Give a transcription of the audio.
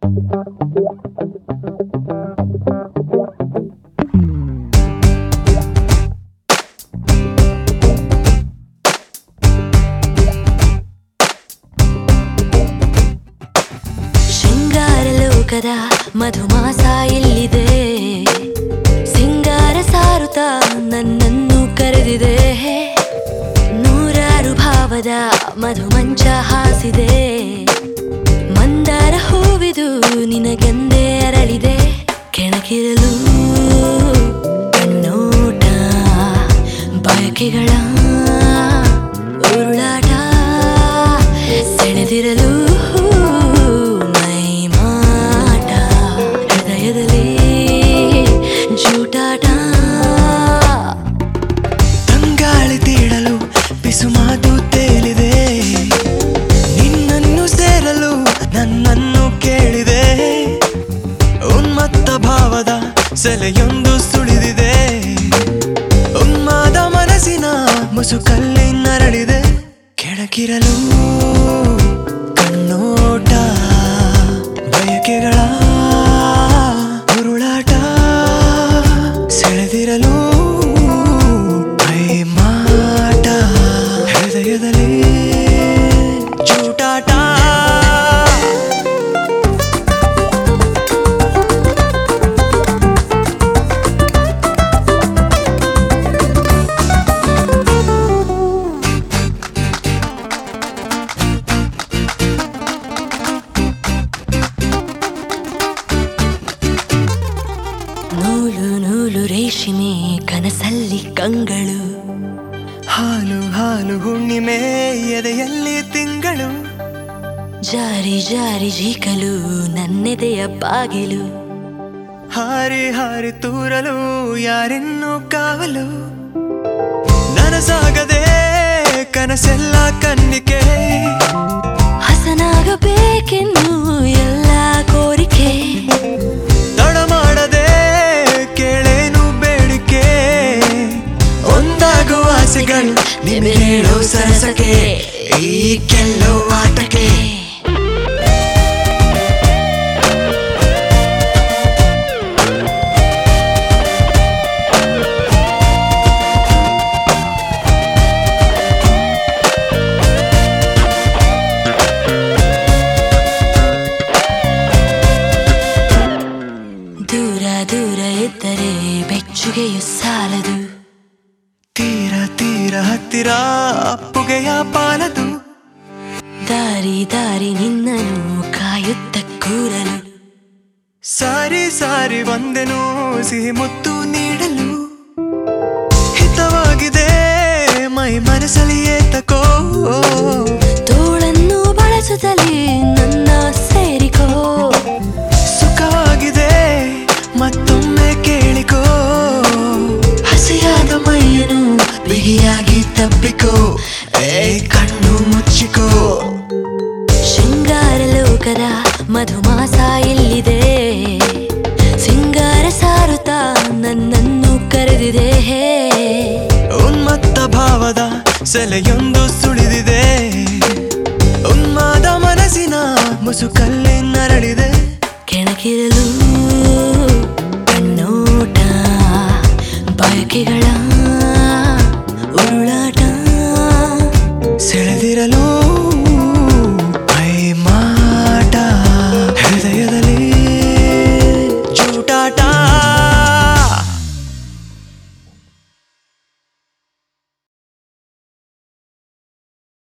ಶೃಂಗಾರ ಲೋಕದ ಮಧುಮಾಸ ಎಲ್ಲಿದೆ ಸಿಂಗಾರ ಸಾರುತ್ತ ನನ್ನನ್ನು ಕರೆದಿದೆ ನೂರಾರು ಭಾವದ ಮಧುಮಂಚ ಹಾಸಿದೆ ಮಂದಾರ ಹೂವಿದು ನಿನಗೆಂದೇ ಅರಳಿದೆ ಕೆಣಕಿರಲು ಕಣ್ಣೋಟ ಬಯಕೆಗಳ ಉರುಳಾಟ ಸೆಳೆದಿರಲು ಮೈ ಮಾಟ ಹೃದಯದಲ್ಲಿ ಜೂಟಾಟ ತಂಗಾಳಿ ತೀಡಲು ಪಿಸುಮಾತು ತೇಲಿದೆ ನಿನ್ನನ್ನು ಸೇರಲು ನನ್ನನ್ನು ಕೇಳಿದೆ ಉನ್ಮತ್ತ ಭಾವದ ಸೆಲೆಯೊಂದು ಸುಳಿದಿದೆ ಉನ್ಮಾದ ಮನಸ್ಸಿನ ಮುಸುಕಲ್ಲಿ ನರಳಿದೆ ಕೆಳಕಿರಲು ಕಣ್ಣೋಟ ಬಯಕೆಗಳ ಉರುಳಾಟ ಸೆಳೆದಿರಲು ಮೈ ಮಾಟ ಹೃದಯದಲ್ಲಿ ಚೂಟಾಟ ನೂಲು ನೂಲು ರೇಷ್ಮೆ ಕನಸಲ್ಲಿ ಕಂಗಳು ಹಾಲು ಹಾಲು ಹುಣ್ಣಿಮೆ ಎದೆಯಲ್ಲಿ ತಿಂಗಳು ಜಾರಿ ಜಾರಿ ಜೀಕಲು ನನ್ನೆದೆಯ ಬಾಗಿಲು ಹಾರಿ ಹಾರಿ ತೂರಲು ಯಾರಿನ್ನೂ ಕಾವಲು ನನಸಾಗದೆ ಕನಸೆಲ್ಲ ಕನ್ನಿಕೆ ಹಸನಾಗಬೇಕೆನ್ನು ಎಲ್ಲ ಕೋರಿಕೆ ತಡ ಮಾಡದೆ ಕೇಳೇನು ಬೇಡಿಕೆ ಒಂದಾಗುವ ಆಸೆಗಳು ನಿನ್ನ ಹೇಳೋ ಸರಸಕ್ಕೆ ಈ ಕೆಲವು ಆಟಕ್ಕೆ ದೂರ ದೂರ ಇದ್ದರೆ ಬೆಚ್ಚುಗೆಯು ಸಾಲದು ತೀರ ತೀರ ಹತ್ತಿರ ಅಪ್ಪುಗೆಯ ಪಾಲದು ದಾರಿ ದಾರಿ ನಿನ್ನನ್ನು ಕಾಯುತ್ತ ಕೂರಲು ಸಾರಿ ಸಾರಿ ಬಂದೆನು ಸಿಹಿ ಮುತ್ತು ನೀಡಲು ಹಿತವಾಗಿದೆ ಮೈ ಮನಸ್ಸಲ್ಲಿ ಏತಕೋ ತೋಳನ್ನು ಬಳಸುತ್ತಲೇ ನನ್ನ ಸೇರಿಕೋ ಸುಖವಾಗಿದೆ ಮತ್ತೊಮ್ಮೆ ಕೇಳಿಕೋ ಹಸಿಯಾದ ಮೈಯನು ಬಿಗಿಯಾಗಿ ತಬ್ಬಿಕೋ ಏ ಕಣ್ಣು ಮುಚ್ಚಿಕೋ ಶೃಂಗಾರ ಲೋಕದ ಮಧುಮಾಸ ಎಲ್ಲಿದೆ ಸಿಂಗಾರ ಸಾರುತ್ತ ನನ್ನನ್ನು ಕರೆದಿದೆ ಉನ್ಮತ್ತ ಭಾವದ ಸೆಲೆಯೊಂದು ಸುಳಿದಿದೆ ಉನ್ಮಾದ ಮನಸ್ಸಿನ ಮುಸುಕಲ್ಲಿ ನರಳಿದೆ ಕೆಣಕಿರಲು ಕಣ್ಣೋಟ ಬಯಕೆಗಳ